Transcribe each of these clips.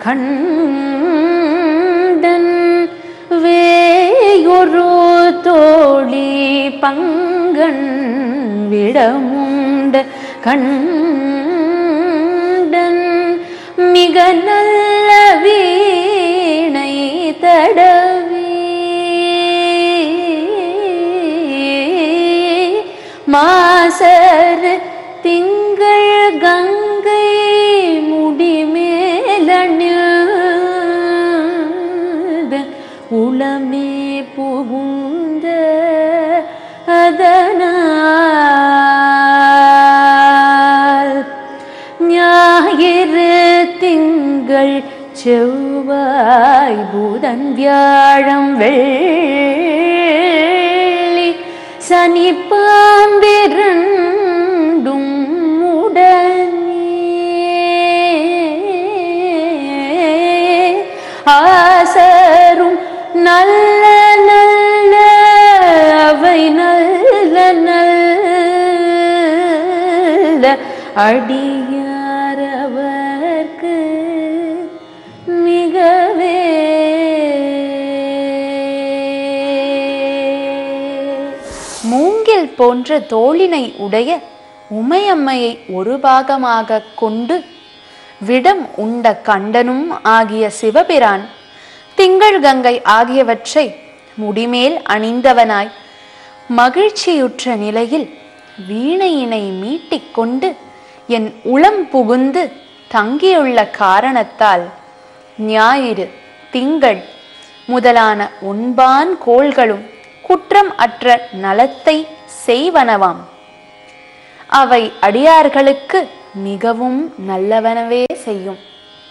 கண்டன் வேயொரு தோழி பங்கன் விடமுண்ட கண்டன் மிக நல்ல வீணை தடவி மாசர் திங்கள் கங்கை முடிமேலணிந்த உளமே புகுந்த அதனால் ஞாயிறு திங்கள் செவ்வாய் புதன் வியாழம் வெள்ளி சனி பாம்பிரண்டும் உடனே ஆசரும் நல்ல நல்ல அவை நல்ல நல்ல அடியாரவர்க்கு மிகவே மூங்கில் போன்ற தோளினை உடைய உமையம்மையை ஒரு பாகமாக கொண்டு விடம் உண்ட கண்டனும் ஆகிய சிவபிரான் திங்கள் கங்கை ஆகியவற்றை முடிமேல் அணிந்தவனாய் மகிழ்ச்சியுற்ற நிலையில் வீணையினை மீட்டிக் கொண்டு என் உளம் புகுந்து தங்கியுள்ள காரணத்தால் ஞாயிறு திங்கள் முதலான ஒன்பான் கோள்களும் குற்றம் அற்ற நலத்தை செய்வனவாம் அவை அடியார்களுக்கு மிகவும் நல்லவனவே செய்யும்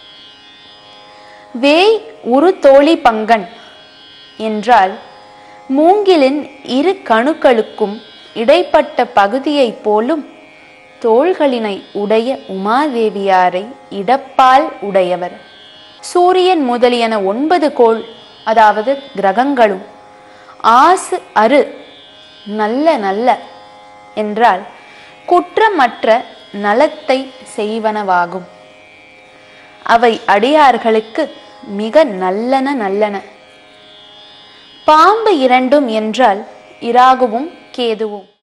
வேய் உரு தோழி பங்கன் என்றால் மூங்கிலின் இரு கணுக்களுக்கும் இடைப்பட்ட பகுதியைப் போலும் தோள்களினை உடைய உமாதேவியாரை இடப்பால் உடையவர் சூரியன் முதலியன ஒன்பது கோள் அதாவது கிரகங்களும் ஆசு அரு நல்ல நல்ல என்றால் குற்றமற்ற நலத்தை செய்வனவாகும் அவை அடியார்களுக்கு மிக நல்லன நல்லன பாம்பு இரண்டும் என்றால் இராகுவும் கேதுவும்